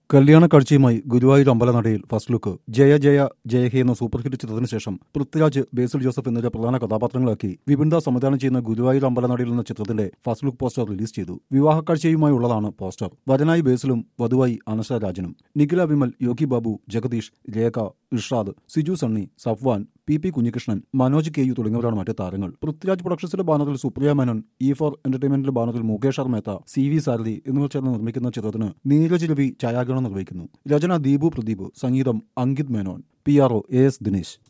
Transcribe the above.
കല്യാണ കാഴ്ചയുമായി ഗുരുവായൂർ അമ്പലനടയിൽ ഫസ്റ്റ് ലുക്ക് ജയ ജയ ജയ ഹേ എന്ന സൂപ്പർ ഹിറ്റ് ചിത്രത്തിന് ശേഷം പൃഥ്വിരാജ് ബേസിൽ ജോസഫ് എന്നിവരെ പ്രധാന കഥാപാത്രങ്ങളാക്കി വിപിൻദാസ് സംവിധാനം ചെയ്യുന്ന ഗുരുവായൂർ അമ്പലനടയിൽ എന്ന ചിത്രത്തിന്റെ ഫസ്റ്റ് ലുക്ക് പോസ്റ്റർ റിലീസ് ചെയ്തു വിവാഹ കാഴ്ചയുമായി ഉള്ളതാണ് പോസ്റ്റർ വരനായി ബേസിലും വധുവായി അനഷ രാജനും Nikhila Vimal Yogi Babu Jagadish Rekha Irshad Siju Sunny Safwan P P Kunhikrishnan Manoj K U തുടങ്ങിയവരാണ് മറ്റ് താരങ്ങൾ പൃഥ്വിരാജ് പ്രൊഡക്ഷൻസിന്റെ ബാനറിൽ സുപ്രിയ മേനോൻ ഇ ഫോർ എന്റർടൈൻമെന്റിന്റെ ബാനറിൽ Mukesh R Mehta C V Sarathy എന്നിവർ ചേർന്ന് നിർമ്മിക്കുന്ന ചിത്രത്തിന് നീരജ് രവി ഛായാഗ്രഹണം നിർവഹിക്കുന്നു രചന ദീപു പ്രദീപ് സംഗീതം Ankit Menon P R O A S Dinesh